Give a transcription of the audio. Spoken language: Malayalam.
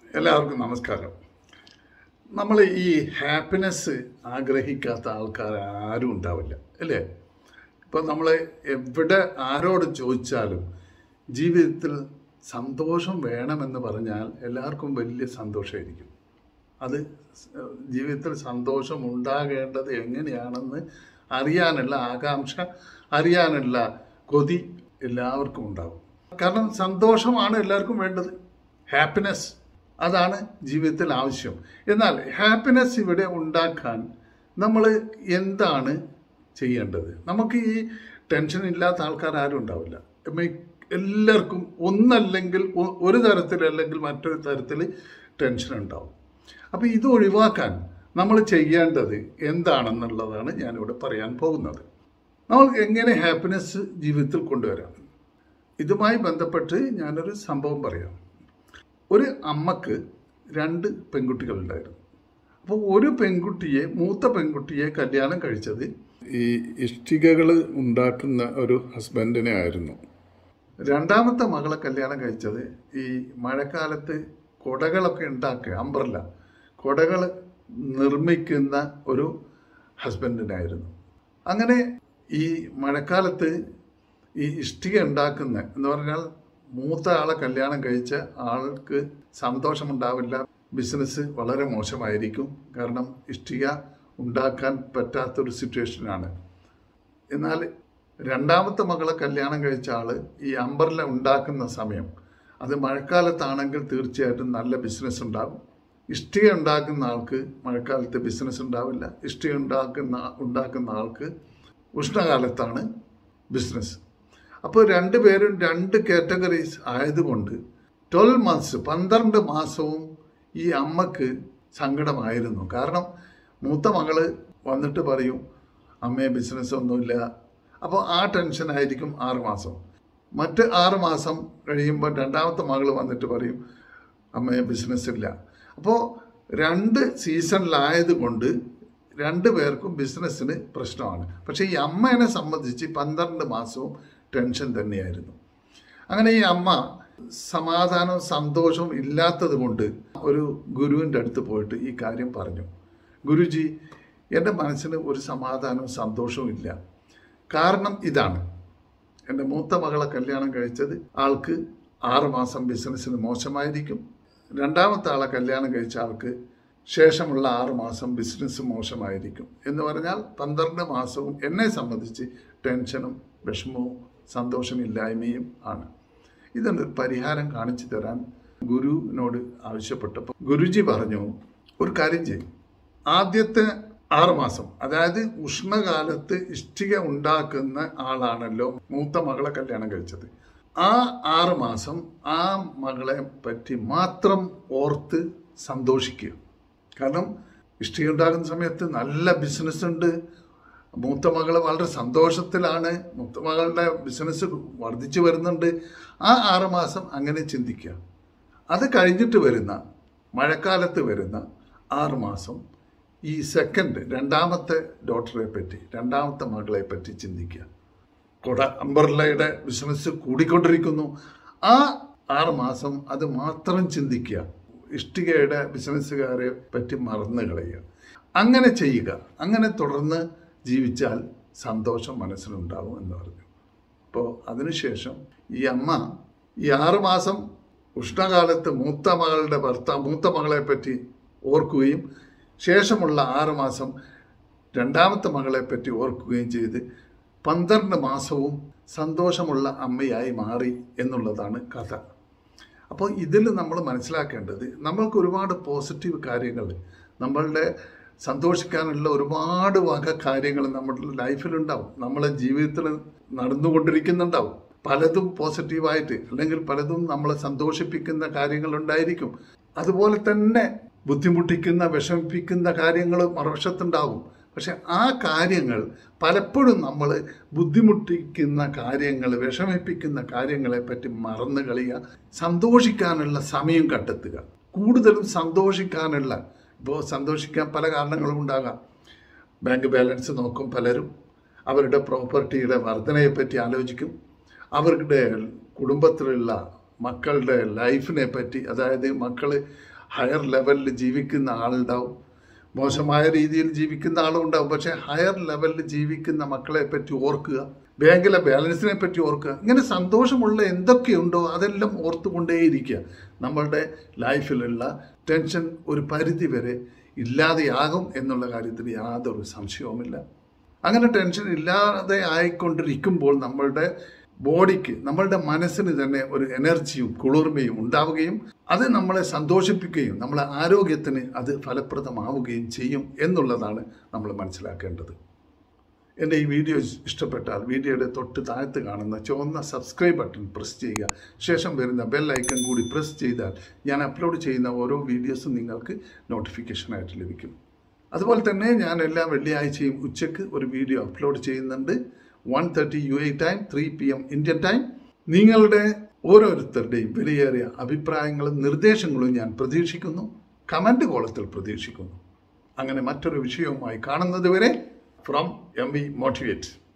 എല്ലാവർക്കും നമസ്കാരം നമ്മൾ ഈ ഹാപ്പിനെസ് ആഗ്രഹിക്കാത്ത ആൾക്കാർ ആരും ഉണ്ടാവില്ല അല്ലേ ഇപ്പം നമ്മൾ എവിടെ ആരോട് ചോദിച്ചാലും ജീവിതത്തിൽ സന്തോഷം വേണമെന്ന് പറഞ്ഞാൽ എല്ലാവർക്കും വലിയ സന്തോഷമായിരിക്കും അത് സ്- ജീവിതത്തിൽ സന്തോഷം ഉണ്ടാകേണ്ടത് എങ്ങനെയാണെന്ന് അറിയാനുള്ള ആകാംക്ഷ അറിയാനുള്ള കൊതി എല്ലാവർക്കും ഉണ്ടാവും കാരണം സന്തോഷമാണ് എല്ലാവർക്കും വേണ്ടത് ഹാപ്പിനെസ് അതാണ് ജീവിതത്തിൽ ആവശ്യം എന്നാൽ ഹാപ്പിനെസ് ഇവിടെ ഉണ്ടാക്കാൻ നമ്മൾ എന്താണ് ചെയ്യേണ്ടത് നമുക്ക് ഈ ടെൻഷൻ ഇല്ലാത്ത ആൾക്കാർ ആരും ഉണ്ടാവില്ല മി- എല്ലാവർക്കും ഒന്നല്ലെങ്കിൽ ഒ- ഒരു തരത്തിലല്ലെങ്കിൽ മറ്റൊരു തരത്തിൽ ടെൻഷൻ ഉണ്ടാവും അപ്പോൾ ഇത് ഒഴിവാക്കാൻ നമ്മൾ ചെയ്യേണ്ടത് എന്താണെന്നുള്ളതാണ് ഞാനിവിടെ പറയാൻ പോകുന്നത് നമ്മൾ എങ്ങനെ ഹാപ്പിനെസ് ജീവിതത്തിൽ കൊണ്ടുവരാം ഇതുമായി ബന്ധപ്പെട്ട് ഞാനൊരു സംഭവം പറയാം ഒരു അമ്മക്ക് രണ്ട് പെൺകുട്ടികളുണ്ടായിരുന്നു അപ്പോൾ ഒരു പെൺകുട്ടിയെ മൂത്ത പെൺകുട്ടിയെ കല്യാണം കഴിച്ചത് ഈ ഇഷ്ടികകൾ ഉണ്ടാക്കുന്ന ഒരു ഹസ്ബൻഡിനെ ആയിരുന്നു രണ്ടാമത്തെ മകളെ കല്യാണം കഴിച്ചത് ഈ മഴക്കാലത്ത് കുടകളൊക്കെ ഉണ്ടാക്കുക അംബ്രല്ല കുടകൾ നിർമ്മിക്കുന്ന ഒരു ഹസ്ബൻഡിനായിരുന്നു അങ്ങനെ ഈ മഴക്കാലത്ത് ഈ ഇഷ്ടിക ഉണ്ടാക്കുന്ന എന്ന് പറഞ്ഞാൽ മൂത്ത ആളെ കല്യാണം കഴിച്ച ആൾക്ക് സന്തോഷമുണ്ടാവില്ല ബിസിനസ് വളരെ മോശമായിരിക്കും കാരണം ഇഷ്ടിക ഉണ്ടാക്കാൻ പറ്റാത്തൊരു സിറ്റുവേഷനാണ് എന്നാൽ രണ്ടാമത്തെ മകളെ കല്യാണം കഴിച്ച ആള് ഈ അമ്പർല ഉണ്ടാക്കുന്ന സമയം അത് മഴക്കാലത്താണെങ്കിൽ തീർച്ചയായിട്ടും നല്ല ബിസിനസ് ഉണ്ടാകും ഇഷ്ടിക ഉണ്ടാക്കുന്ന ആൾക്ക് മഴക്കാലത്ത് ബിസിനസ് ഉണ്ടാവില്ല ഇഷ്ടിക ഉണ്ടാക്കുന്ന ഉണ്ടാക്കുന്ന ആൾക്ക് ഉഷ്ണകാലത്താണ് ബിസിനസ് അപ്പോൾ രണ്ടുപേരും രണ്ട് കാറ്റഗറീസ് ആയതുകൊണ്ട് ട്വൽവ് മന്ത്സ് പന്ത്രണ്ട് മാസവും ഈ അമ്മക്ക് സങ്കടമായിരുന്നു കാരണം മൂത്ത മകള് വന്നിട്ട് പറയും അമ്മയെ ബിസിനസ് ഒന്നുമില്ല അപ്പോൾ ആ ടെൻഷനായിരിക്കും ആറ് മാസം മറ്റ് ആറ് മാസം കഴിയുമ്പോൾ രണ്ടാമത്തെ മകൾ വന്നിട്ട് പറയും അമ്മയെ ബിസിനസ് ഇല്ല അപ്പോൾ രണ്ട് സീസണിലായത് കൊണ്ട് രണ്ടു പേർക്കും ബിസിനസ്സിന് പ്രശ്നമാണ് പക്ഷേ ഈ അമ്മേനെ സംബന്ധിച്ച് പന്ത്രണ്ട് മാസവും ടെൻഷൻ തന്നെയായിരുന്നു അങ്ങനെ ഈ അമ്മ സമാധാനവും സന്തോഷവും ഇല്ലാത്തത് കൊണ്ട് ഒരു ഗുരുവിൻ്റെ അടുത്ത് പോയിട്ട് ഈ കാര്യം പറഞ്ഞു ഗുരുജി എൻ്റെ മനസ്സിന് ഒരു സമാധാനവും സന്തോഷവും ഇല്ല കാരണം ഇതാണ് എൻ്റെ മൂത്ത മകളെ കല്യാണം കഴിച്ചത് ആൾക്ക് ആറ് മാസം ബിസിനസ്സിന് മോശമായിരിക്കും രണ്ടാമത്തെ ആളെ കല്യാണം കഴിച്ച ആൾക്ക് ശേഷമുള്ള ആറ് മാസം ബിസിനസ് മോശമായിരിക്കും എന്ന് പറഞ്ഞാൽ പന്ത്രണ്ട് മാസവും എന്നെ സംബന്ധിച്ച് ടെൻഷനും വിഷമവും സന്തോഷമില്ലായ്മയും ആണ് ഇതിന് ഒരു പരിഹാരം കാണിച്ചു തരാൻ ഗുരുവിനോട് ആവശ്യപ്പെട്ടപ്പോൾ ഗുരുജി പറഞ്ഞു ഒരു കാര്യം ചെയ്യും ആദ്യത്തെ ആറ് മാസം അതായത് ഉഷ്ണകാലത്ത് ഇഷ്ടിക ഉണ്ടാക്കുന്ന ആളാണല്ലോ മൂത്ത മകളെ കല്യാണം കഴിച്ചത് ആ ആറ് മാസം ആ മകളെ പറ്റി മാത്രം ഓർത്ത് സന്തോഷിക്കുക കാരണം ഇഷ്ടിക ഉണ്ടാകുന്ന സമയത്ത് നല്ല ബിസിനസ് ഉണ്ട് മൂത്ത മകള് വളരെ സന്തോഷത്തിലാണ് മൂത്ത മകളുടെ ബിസിനസ് വർദ്ധിച്ചു വരുന്നുണ്ട് ആ ആറ് മാസം അങ്ങനെ ചിന്തിക്കുക അത് കഴിഞ്ഞിട്ട് വരുന്ന മഴക്കാലത്ത് വരുന്ന ആറ് മാസം ഈ സെക്കൻഡ് രണ്ടാമത്തെ ഡോക്ടറെ പറ്റി രണ്ടാമത്തെ മകളെ പറ്റി ചിന്തിക്കുക കൊട അംബർലയുടെ ബിസിനസ് കൂടിക്കൊണ്ടിരിക്കുന്നു ആ ആറ് മാസം അത് മാത്രം ചിന്തിക്കുക ഇഷ്ടികയുടെ ബിസിനസ്സുകാരെ പറ്റി മറന്നു കളയുക അങ്ങനെ ചെയ്യുക അങ്ങനെ തുടർന്ന് ജീവിച്ചാൽ സന്തോഷം മനസ്സിലുണ്ടാവും എന്ന് പറഞ്ഞു അപ്പോൾ അതിനുശേഷം ഈ അമ്മ ഈ ആറ് മാസം ഉഷ്ണകാലത്ത് മൂത്ത മകളുടെ ഭർത്താവ് മൂത്ത മകളെ പറ്റി ഓർക്കുകയും ശേഷമുള്ള ആറ് മാസം രണ്ടാമത്തെ മകളെ പറ്റി ഓർക്കുകയും ചെയ്ത് പന്ത്രണ്ട് മാസവും സന്തോഷമുള്ള അമ്മയായി മാറി എന്നുള്ളതാണ് കഥ അപ്പോൾ ഇതിൽ നമ്മൾ മനസ്സിലാക്കേണ്ടത് നമ്മൾക്ക് ഒരുപാട് പോസിറ്റീവ് കാര്യങ്ങൾ നമ്മളുടെ സന്തോഷിക്കാനുള്ള ഒരുപാട് വക കാര്യങ്ങൾ നമ്മുടെ ലൈഫിലുണ്ടാവും നമ്മളെ ജീവിതത്തിൽ നടന്നുകൊണ്ടിരിക്കുന്നുണ്ടാവും പലതും പോസിറ്റീവായിട്ട് അല്ലെങ്കിൽ പലതും നമ്മളെ സന്തോഷിപ്പിക്കുന്ന കാര്യങ്ങളുണ്ടായിരിക്കും അതുപോലെ തന്നെ ബുദ്ധിമുട്ടിക്കുന്ന വിഷമിപ്പിക്കുന്ന കാര്യങ്ങൾ മറുവശത്തുണ്ടാവും പക്ഷെ ആ കാര്യങ്ങൾ പലപ്പോഴും നമ്മൾ ബുദ്ധിമുട്ടിക്കുന്ന കാര്യങ്ങൾ വിഷമിപ്പിക്കുന്ന കാര്യങ്ങളെ പറ്റി മറന്നു കളിയുക സന്തോഷിക്കാനുള്ള സമയം കണ്ടെത്തുക കൂടുതലും സന്തോഷിക്കാനുള്ള ഇപ്പോൾ സന്തോഷിക്കാൻ പല കാരണങ്ങളും ഉണ്ടാകാം ബാങ്ക് ബാലൻസ് നോക്കും പലരും അവരുടെ പ്രോപ്പർട്ടിയുടെ വർധനയെപ്പറ്റി ആലോചിക്കും അവരുടെ കുടുംബത്തിലുള്ള മക്കളുടെ ലൈഫിനെ പറ്റി അതായത് മക്കൾ ഹയർ ലെവലിൽ ജീവിക്കുന്ന ആളുണ്ടാവും മോശമായ രീതിയിൽ ജീവിക്കുന്ന ആളും ഉണ്ടാവും പക്ഷേ ഹയർ ലെവലിൽ ജീവിക്കുന്ന മക്കളെ പറ്റി ഓർക്കുക ബാങ്കിലെ ബാലൻസിനെ പറ്റി ഓർക്കുക ഇങ്ങനെ സന്തോഷമുള്ള എന്തൊക്കെയുണ്ടോ അതെല്ലാം ഓർത്തുകൊണ്ടേയിരിക്കുക നമ്മളുടെ ലൈഫിലുള്ള ടെൻഷൻ ഒരു പരിധി വരെ ഇല്ലാതെയാകും എന്നുള്ള കാര്യത്തിൽ യാതൊരു സംശയവുമില്ല അങ്ങനെ ടെൻഷൻ ഇല്ലാതെ ആയിക്കൊണ്ടിരിക്കുമ്പോൾ നമ്മളുടെ ബോഡിക്ക് നമ്മളുടെ മനസ്സിന് തന്നെ ഒരു എനർജിയും കുളിർമയും ഉണ്ടാവുകയും അത് നമ്മളെ സന്തോഷിപ്പിക്കുകയും നമ്മളെ ആരോഗ്യത്തിന് അത് ഫലപ്രദമാവുകയും ചെയ്യും എന്നുള്ളതാണ് നമ്മൾ മനസ്സിലാക്കേണ്ടത് എൻ്റെ ഈ വീഡിയോ ഇഷ്ടപ്പെട്ടാൽ വീഡിയോയുടെ തൊട്ട് താഴത്ത് കാണുന്ന ചുവന്ന സബ്സ്ക്രൈബ് ബട്ടൺ പ്രസ് ചെയ്യുക ശേഷം വരുന്ന ബെൽ ഐക്കൺ കൂടി പ്രസ് ചെയ്താൽ ഞാൻ അപ്ലോഡ് ചെയ്യുന്ന ഓരോ വീഡിയോസും നിങ്ങൾക്ക് നോട്ടിഫിക്കേഷനായിട്ട് ലഭിക്കും അതുപോലെ തന്നെ ഞാൻ എല്ലാ വെള്ളിയാഴ്ചയും ഉച്ചയ്ക്ക് ഒരു വീഡിയോ അപ്ലോഡ് ചെയ്യുന്നുണ്ട് one thirty U A time three P M Indian time നിങ്ങളുടെ ഓരോരുത്തരുടെയും വിലയേറിയ അഭിപ്രായങ്ങളും നിർദ്ദേശങ്ങളും ഞാൻ പ്രതീക്ഷിക്കുന്നു കമൻറ്റ് കോളത്തിൽ പ്രതീക്ഷിക്കുന്നു അങ്ങനെ മറ്റൊരു വിഷയവുമായി കാണുന്നത് വരെ ഫ്രം എം വി മോട്ടിവേറ്റ്